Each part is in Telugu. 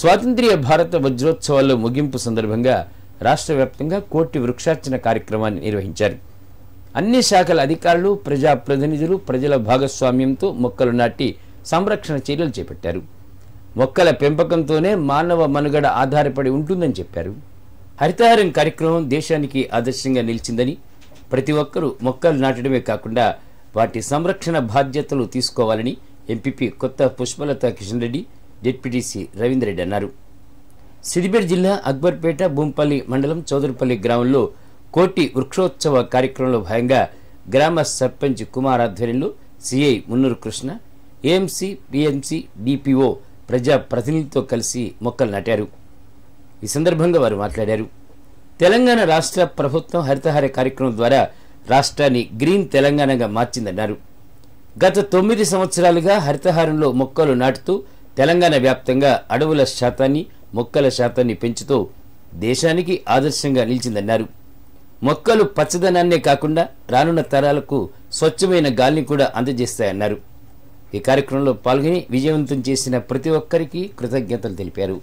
స్వాతంత్ర్య భారత వజ్రోత్సవాల్లో ముగింపు సందర్భంగా రాష్ట్ర వ్యాప్తంగా కోటి వృక్షార్చన కార్యక్రమాన్ని నిర్వహించారు అన్ని శాఖల అధికారులు ప్రజాప్రతినిధులు ప్రజల భాగస్వామ్యంతో మొక్కలు నాటి సంరక్షణ చర్యలు చేపట్టారు మొక్కల పెంపకంతోనే మానవ మనుగడ ఆధారపడి ఉంటుందని చెప్పారు హరితహారం కార్యక్రమం దేశానికి ఆదర్శంగా నిలిచిందని ప్రతి ఒక్కరూ మొక్కలు నాటడమే కాకుండా వాటి సంరక్షణ బాధ్యతలు తీసుకోవాలని ఎంపీపీ కొత్త పుష్పలత కిషన్ రెడ్డి డిప్యూటీసీ రవీందర్ రెడ్డి అన్నారు సిద్దిపేట జిల్లా అక్బర్పేట భూంపల్లి మండలం చౌదరిపల్లి గ్రామంలో కోటి వృక్షోత్సవ కార్యక్రమంలో భాగంగా గ్రామ సర్పంచ్ కుమార్ ఆధ్వర్యంలో CI Munnuru Krishna AMC PMC DPO ప్రజా ప్రతినిధులతో కలిసి మొక్కలు నాటారు ఈ సందర్భంగా వారు మాట్లాడారు తెలంగాణ రాష్ట్ర ప్రభుత్వం హరితహార కార్యక్రమం ద్వారా రాష్ట్రాన్ని గ్రీన్ తెలంగాణగా మార్చిందన్నారు గత తొమ్మిది సంవత్సరాలుగా హరితహారంలో మొక్కలు నాటుతూ తెలంగాణ వ్యాప్తంగా అడవుల శాతాన్ని మొక్కల శాతాన్ని పెంచుతూ దేశానికి ఆదర్శంగా నిలిచిందన్నారు మొక్కలు పచ్చదనాన్నే కాకుండా రానున్న తరాలకు స్వచ్ఛమైన గాలిని కూడా అందజేస్తాయన్నారు ఈ కార్యక్రమంలో పాల్గొని విజయవంతం చేసిన ప్రతి ఒక్కరికి కృతజ్ఞతలు తెలిపారు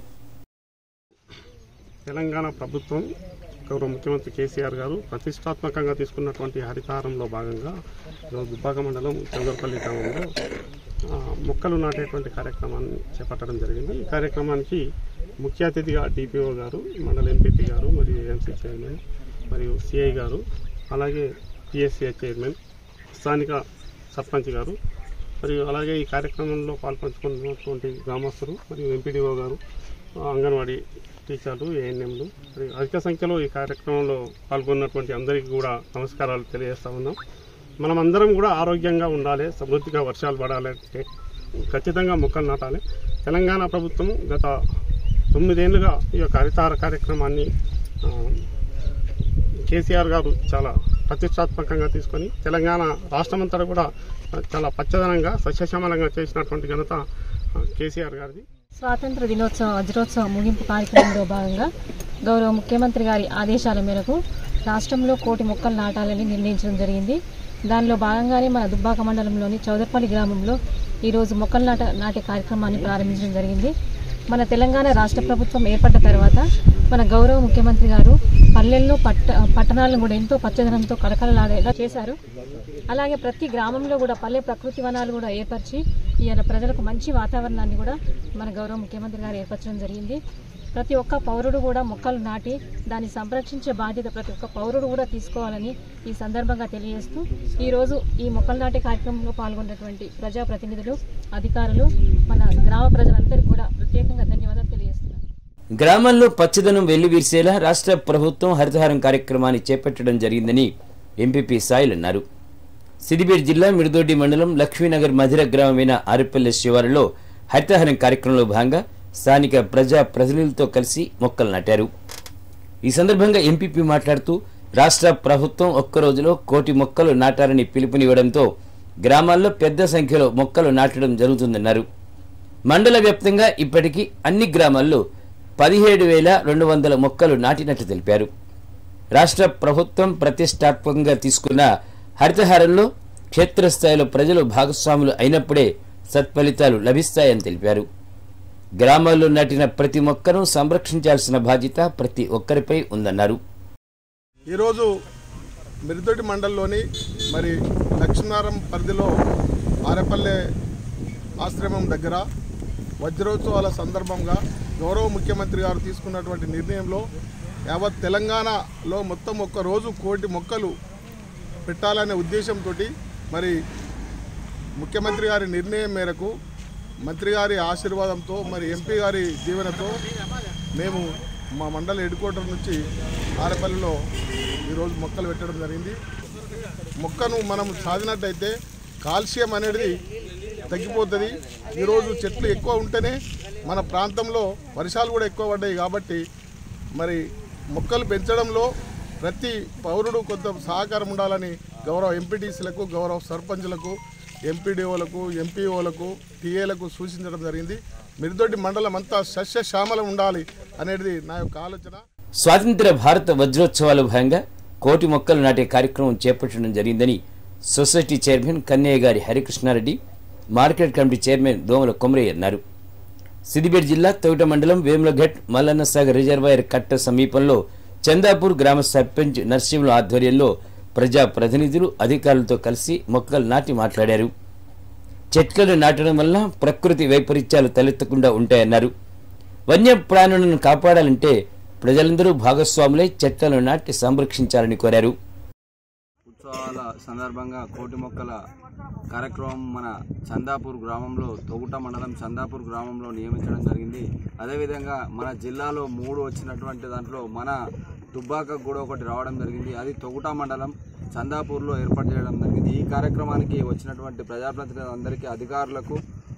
తెలంగాణ ప్రభుత్వం గౌరవ ముఖ్యమంత్రి కేసీఆర్ గారు ప్రతిష్టాత్మకంగా తీసుకున్నటువంటి హరితహారంలో భాగంగా ఈరోజు దుబ్బాక మండలం చంద్రపల్లి గ్రామంలో ఆ, మొక్కలు నాటేటువంటి కార్యక్రమాన్ని చేపట్టడం జరిగింది ఈ కార్యక్రమానికి ముఖ్య అతిథిగా డిపిఓ గారు మండల ఎంపీపీ గారు మరియు ఎంసీ చైర్మన్ మరియు సిఐ గారు అలాగే పిఎస్సిఐ చైర్మన్ స్థానిక సర్పంచ్ గారు మరియు అలాగే ఈ కార్యక్రమంలో పాల్పంచుకున్నటువంటి గ్రామస్తులు మరియు ఎంపీడీఓ గారు ఆ, అంగన్వాడీ టీచర్లు ఏఎన్ఎంలు మరియు అధిక సంఖ్యలో ఈ కార్యక్రమంలో పాల్గొన్నటువంటి అందరికీ కూడా నమస్కారాలు తెలియజేస్తా ఉన్నాం మనం అందరం కూడా ఆరోగ్యంగా ఉండాలి సమృద్ధిగా వర్షాలు పడాలి అంటే ఖచ్చితంగా మొక్కలు నాటాలి తెలంగాణ ప్రభుత్వం గత తొమ్మిదేళ్లుగా ఈ యొక్క హరితార కార్యక్రమాన్ని ఆ, కేసీఆర్ గారు చాలా ప్రతిష్టాత్మకంగా తీసుకొని తెలంగాణ రాష్ట్రమంతటా కూడా చాలా పచ్చదనంగా సస్యశ్యామలంగా చేసినటువంటి ఘనత ఆ, కేసీఆర్ గారిది స్వాతంత్ర దినోత్సవ వజ్రోత్సవ ముగింపు కార్యక్రమంలో భాగంగా గౌరవ ముఖ్యమంత్రి గారి ఆదేశాల మేరకు రాష్ట్రంలో కోటి మొక్కలు నాటాలని నిర్ణయించడం జరిగింది దానిలో భాగంగానే మన దుబ్బాక మండలంలోని చౌదర్పల్లి గ్రామంలో ఈరోజు మొక్కలు నాట నాటే కార్యక్రమాన్ని ప్రారంభించడం జరిగింది మన తెలంగాణ రాష్ట్ర ప్రభుత్వం ఏర్పడ్డ తర్వాత మన గౌరవ ముఖ్యమంత్రి గారు పల్లెల్లో పట్ట పట్టణాలను కూడా ఎంతో పచ్చదనంతో కలకలలాడేలా చేశారు అలాగే ప్రతి గ్రామంలో కూడా పల్లె ప్రకృతి వనాలు కూడా ఏర్పరిచి ఇవాళ ప్రజలకు మంచి వాతావరణాన్ని కూడా మన గౌరవ ముఖ్యమంత్రి గారు ఏర్పరచడం జరిగింది ప్రతి ఒక్క పౌరుడు కూడా మొక్కలు నాటి దాన్ని సంరక్షించే బాధ్యత ప్రతి ఒక్క పౌరుడు కూడా తీసుకోవాలని ఈ సందర్భంగా తెలియజేస్తూ ఈరోజు ఈ మొక్కలు నాటే కార్యక్రమంలో పాల్గొన్నటువంటి ప్రజాప్రతినిధులు అధికారులు మన గ్రామ ప్రజలందరికీ కూడా ప్రత్యేకంగా ధన్యవాదాలు తెలియజేస్తున్నాను గ్రామాల్లో పచ్చదనం వెల్లివిరిసేలా రాష్ట్ర ప్రభుత్వం హరితహారం కార్యక్రమాన్ని చేపట్టడం జరిగిందని ఎంపీపీ సాయిల్ అన్నారు సిద్దిపేట జిల్లా మిడిదొడ్డి మండలం లక్ష్మీనగర్ మధిర గ్రామమైన ఆరిపల్లె శివారులో హరితహారం కార్యక్రమంలో భాగంగా స్థానిక ప్రజా ప్రతినిధులతో కలిసి మొక్కలు నాటారు ఈ సందర్భంగా ఎంపీపీ మాట్లాడుతూ రాష్ట్ర ప్రభుత్వం ఒక్క రోజులో కోటి మొక్కలు నాటారని పిలుపునివ్వడంతో గ్రామాల్లో పెద్ద సంఖ్యలో మొక్కలు నాటడం జరుగుతుందన్నారు మండల వ్యాప్తంగా ఇప్పటికీ అన్ని గ్రామాల్లో పదిహేడు వేల రెండు వందల మొక్కలు నాటినట్లు తెలిపారు రాష్ట్ర ప్రభుత్వం ప్రతిష్టాత్మకంగా తీసుకున్న హరితహారంలో క్షేత్రస్థాయిలో ప్రజలు భాగస్వాములు అయినప్పుడే సత్ఫలితాలు లభిస్తాయని తెలిపారు గ్రామాల్లో నాటిన ప్రతి మొక్కను సంరక్షించాల్సిన బాధ్యత ప్రతి ఒక్కరిపై ఉందన్నారు ఈరోజు మిరితోటి మండలంలోని మరి లక్ష్మీనారం పరిధిలో ఆరేపల్లె ఆశ్రమం దగ్గర వజ్రోత్సవాల సందర్భంగా గౌరవ ముఖ్యమంత్రి గారు తీసుకున్నటువంటి నిర్ణయంలో యావత్ తెలంగాణలో మొత్తం ఒక్క రోజు కోటి మొక్కలు పెట్టాలనే ఉద్దేశంతో మరి ముఖ్యమంత్రి గారి నిర్ణయం మేరకు మంత్రి గారి ఆశీర్వాదంతో మరి ఎంపీ గారి దీవెనతో మేము మా మండల హెడ్ క్వార్టర్ నుంచి ఆరేపల్లిలో ఈరోజు మొక్కలు పెట్టడం జరిగింది మొక్కను మనం సాధినట్టయితే కాల్షియం అనేది తగ్గిపోతుంది ఈరోజు చెట్లు ఎక్కువ ఉంటేనే మన ప్రాంతంలో వర్షాలు కూడా ఎక్కువ పడ్డాయి కాబట్టి మరి మొక్కలు పెంచడంలో ప్రతి పౌరుడు కొంత సహకారం ఉండాలని గౌరవ ఎంపీటీసీలకు గౌరవ సర్పంచులకు ఎంపీడీఓలకు ఎంపీఓలకు టీఏలకు సూచించడం జరిగింది మిరుదొడ్డి మండలం అంతా సస్యశ్యామలం ఉండాలి అనేది నా యొక్క ఆలోచన స్వాతంత్ర భారత వజ్రోత్సవాల భాగంగా కోటి మొక్కలు నాటే కార్యక్రమం చేపట్టడం జరిగిందని సొసైటీ చైర్మన్ కన్నయ్య గారి హరికృష్ణారెడ్డి మార్కెట్ కమిటీ చైర్మన్ దోమల కొమరయ్య అన్నారు సిద్దిపేట జిల్లా తొగట మండలం వేములఘట్ మల్లన్న సాగర్ రిజర్వాయర్ కట్ట సమీపంలో చందాపూర్ గ్రామ సర్పంచ్ నర్సింహుల ఆధ్వర్యంలో ప్రజా ప్రతినిధులు అధికారులతో కలిసి మొక్కలు నాటి మాట్లాడారు చెట్లను నాటడం వల్ల ప్రకృతి వైపరీత్యాలు తలెత్తకుండా ఉంటాయన్నారు వన్య ప్రాణులను కాపాడాలంటే ప్రజలందరూ భాగస్వాములై చెట్లను నాటి సంరక్షించాలని కోరారు ఉత్సవాల సందర్భంగా కోటి మొక్కల కార్యక్రమం మన చందాపూర్ గ్రామంలో తొగుట మండలం చందాపూర్ గ్రామంలో నియమించడం జరిగింది అదేవిధంగా మన జిల్లాలో మూడు వచ్చినటువంటి దాంట్లో మన దుబ్బాక కూడా ఒకటి రావడం జరిగింది అది తొగుట మండలం చందాపూర్లో ఏర్పాటు చేయడం జరిగింది ఈ కార్యక్రమానికి వచ్చినటువంటి ప్రజాప్రతినిధులందరికీ అధికారులకు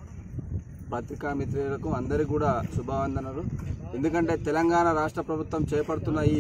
పత్రికా మిత్రులకు అందరికీ కూడా శుభవందనలు ఎందుకంటే తెలంగాణ రాష్ట్ర ప్రభుత్వం చేపడుతున్న ఈ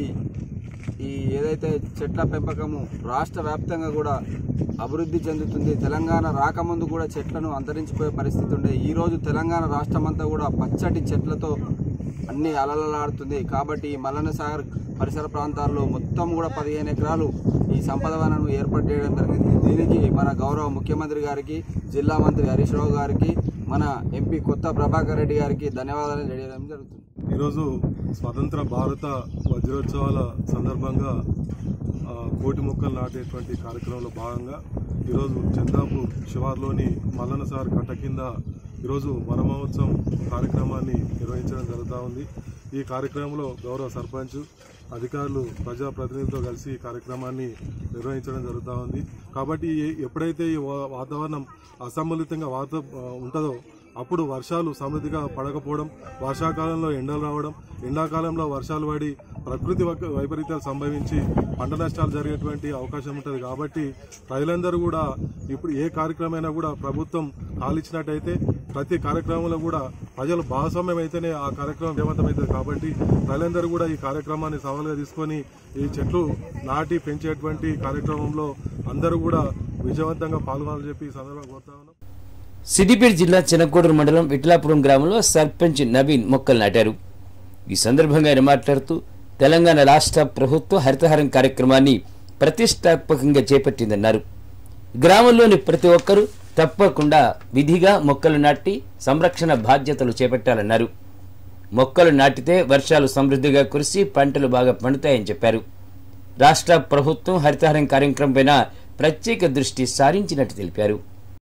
ఈ ఏదైతే చెట్ల పెంపకము రాష్ట్ర వ్యాప్తంగా కూడా అభివృద్ధి చెందుతుంది తెలంగాణ రాకముందు కూడా చెట్లను అంతరించిపోయే పరిస్థితి ఉండే ఈరోజు తెలంగాణ రాష్ట్రం అంతా కూడా పచ్చటి చెట్లతో అన్ని అలలలాడుతుంది కాబట్టి ఈ మల్లన్న సాగర్ పరిసర ప్రాంతాల్లో మొత్తం కూడా పదిహేను ఎకరాలు ఈ సంపద వనను ఏర్పాటు చేయడం జరిగింది దీనికి మన గౌరవ ముఖ్యమంత్రి గారికి జిల్లా మంత్రి హరీష్ రావు గారికి మన ఎంపీ కొత్త ప్రభాకర్ రెడ్డి గారికి ధన్యవాదాలు తెలియడం జరుగుతుంది ఈరోజు స్వతంత్ర భారత వజ్రోత్సవాల సందర్భంగా ఆ, కోటి మొక్కలు నాటేటువంటి కార్యక్రమంలో భాగంగా ఈరోజు చందాపూర్ శివార్లోని మల్లన్న సార్ కట్ట కింద ఈరోజు వన మహోత్సవం కార్యక్రమాన్ని నిర్వహించడం జరుగుతూ ఉంది ఈ కార్యక్రమంలో గౌరవ సర్పంచ్ అధికారులు ప్రజాప్రతినిధులతో కలిసి ఈ కార్యక్రమాన్ని నిర్వహించడం జరుగుతూ ఉంది కాబట్టి ఏ- ఎప్పుడైతే ఈ వా- వాతావరణం అసమ్మిళితంగా వాత ఆ, ఉంటుందో అప్పుడు వర్షాలు సమృద్ధిగా పడకపోవడం వర్షాకాలంలో ఎండలు రావడం ఎండాకాలంలో వర్షాలు పడి ప్రకృతి వై- వైపరీత్యాలు సంభవించి పంట నష్టాలు జరిగేటువంటి అవకాశం ఉంటుంది కాబట్టి ప్రజలందరూ కూడా ఇప్పుడు ఏ కార్యక్రమమైనా కూడా ప్రభుత్వం కాలిచ్చినట్టయితే ప్రతి కార్యక్రమంలో కూడా ప్రజలు భాగస్వామ్యం అయితేనే ఆ కార్యక్రమం విజయవంతమవుతుంది కాబట్టి ప్రజలందరూ కూడా ఈ కార్యక్రమాన్ని సవాలుగా తీసుకొని ఈ చెట్లు నాటి పెంచేటువంటి కార్యక్రమంలో అందరూ కూడా విజయవంతంగా పాల్గొనాలని చెప్పి ఈ సందర్భంగా కోరుతా ఉన్నాం సిద్దిపేట జిల్లా చినకోడూరు మండలం విట్లాపురం గ్రామంలో సర్పంచ్ నవీన్ మొక్కలు నాటారు ఈ సందర్భంగా ఆయన మాట్లాడుతూ తెలంగాణ రాష్ట్ర ప్రభుత్వ హరితహారం కార్యక్రమాన్ని ప్రతిష్టాత్మకంగా చేపట్టిందన్నారు గ్రామంలోని ప్రతి ఒక్కరూ తప్పకుండా విధిగా మొక్కలు నాటి సంరక్షణ బాధ్యతలు చేపట్టాలన్నారు మొక్కలు నాటితే వర్షాలు సమృద్ధిగా కురిసి పంటలు బాగా పండుతాయని చెప్పారు రాష్ట్ర ప్రభుత్వం హరితహారం కార్యక్రమంపైన ప్రత్యేక దృష్టి సారించినట్టు తెలిపారు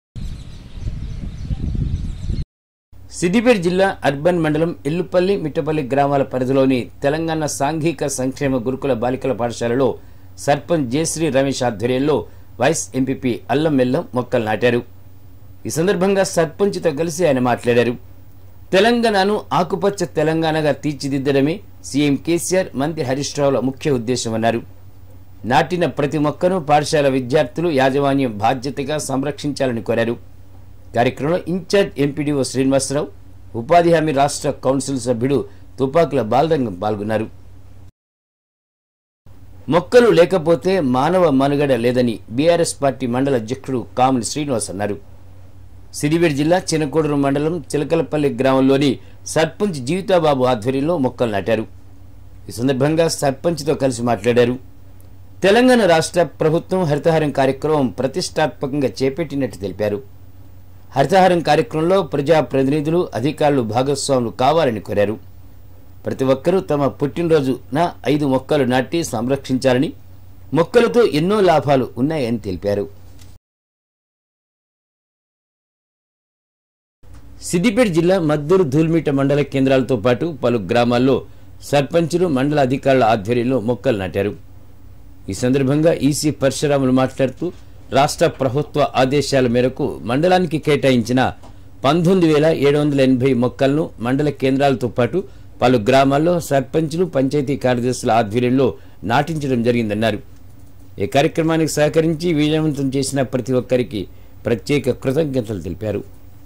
సిద్దిపేట జిల్లా అర్బన్ మండలం ఇల్లుపల్లి మిట్టపల్లి గ్రామాల పరిధిలోని తెలంగాణ సాంఘిక సంక్షేమ గురుకుల బాలికల పాఠశాలలో సర్పంచ్ జయశ్రీ రమేష్ ఆధ్వర్యంలో వైస్ ఎంపీపీ అల్లం మెల్లం మొక్కలు నాటారు ఈ సందర్భంగా సర్పంచ్తో కలిసి ఆయన మాట్లాడారు తెలంగాణను ఆకుపచ్చ తెలంగాణగా తీర్చిదిద్దడమే సీఎం కేసీఆర్ మంత్రి హరీష్ రావుల ముఖ్య ఉద్దేశమన్నారు నాటిన ప్రతి మొక్కను పాఠశాల విద్యార్థులు యాజమాన్యం బాధ్యతగా సంరక్షించాలని కోరారు కార్యక్రమంలో ఇన్ఛార్జ్ ఎంపీడీఓ శ్రీనివాసరావు ఉపాధి హామీ రాష్ట్ర కౌన్సిల్ సభ్యుడు తుపాకుల బాలరంగం పాల్గొన్నారు మొక్కలు లేకపోతే మానవ మనుగడ లేదని బీఆర్ఎస్ పార్టీ మండల అధ్యక్షుడు కామిని శ్రీనివాస్ అన్నారు సిరివేడ్ జిల్లా చినకోడూరు మండలం చిలకలపల్లి గ్రామంలోని సర్పంచ్ జీవితాబాబు ఆధ్వర్యంలో మొక్కలు నాటారు ఈ సందర్భంగా సర్పంచ్తో కలిసి మాట్లాడారు తెలంగాణ రాష్ట్ర ప్రభుత్వం హరితహారం కార్యక్రమం ప్రతిష్టాత్మకంగా చేపట్టినట్టు తెలిపారు హరితహారం కార్యక్రమంలో ప్రజా ప్రతినిధులు అధికారులు భాగస్వాములు కావాలని కోరారు ప్రతి ఒక్కరూ తమ పుట్టినరోజున ఐదు మొక్కలు నాటి సంరక్షించాలని మొక్కలతో ఎన్నో లాభాలు ఉన్నాయని తెలిపారు సిద్దిపేట జిల్లా మద్దూరు ధూల్మిట మండల కేంద్రాలతో పాటు పలు గ్రామాల్లో సర్పంచులు మండల అధికారుల ఆధ్వర్యంలో మొక్కలు నాటారు ఈ సందర్భంగా ఈసీ పరశురాములు మాట్లాడుతూ రాష్ట్ర ప్రభుత్వ ఆదేశాల మేరకు మండలానికి కేటాయించిన పంతొమ్మిది వేల ఏడు వందల ఎనభై మొక్కలను మండల కేంద్రాలతో పాటు పలు గ్రామాల్లో సర్పంచులు పంచాయతీ కార్యదర్శుల ఆధ్వర్యంలో నాటించడం జరిగిందన్నారు ఈ కార్యక్రమానికి సహకరించి విజయవంతం చేసిన ప్రతి ఒక్కరికి ప్రత్యేక కృతజ్ఞతలు తెలిపారు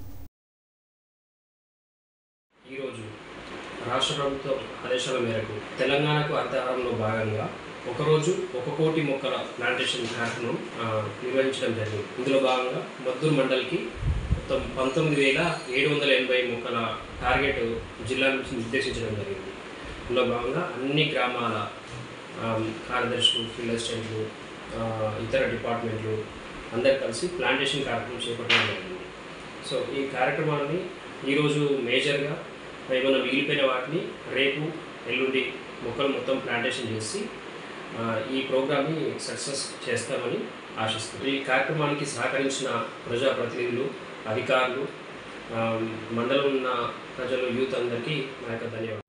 ఈరోజు రాష్ట్ర ప్రభుత్వం ఆదేశాల మేరకు తెలంగాణకు అర్థహారంలో భాగంగా ఒకరోజు ఒక కోటి మొక్కల ప్లాంటేషన్ కార్యక్రమం ఆ, నిర్వహించడం జరిగింది ఇందులో భాగంగా మద్దూరు మండలికి మొత్తం పంతొమ్మిది వేల ఏడు వందల ఎనభై మొక్కల టార్గెట్ జిల్లా నుంచి నిర్దేశించడం జరిగింది ఇందులో భాగంగా అన్ని గ్రామాల ఆ, కార్యదర్శులు ఫీల్డ్ అసిస్టెంట్లు ఆ, ఇతర డిపార్ట్మెంట్లు అందరు కలిసి ప్లాంటేషన్ కార్యక్రమం చేపట్టడం జరిగింది సో ఈ కార్యక్రమాన్ని ఈరోజు మేజర్గా ఏమైనా మిగిలిపోయిన వాటిని రేపు ఎల్లుండి మొక్కలు మొత్తం ప్లాంటేషన్ చేసి ఆ, ఈ ప్రోగ్రామ్ని సక్సెస్ చేస్తామని ఆశిస్తున్నాం ఈ కార్యక్రమానికి సహకరించిన ప్రజాప్రతినిధులు అధికారులు ఆ, మండలం ఉన్న ప్రజలు యూత్ అందరికీ నా యొక్క ధన్యవాదాలు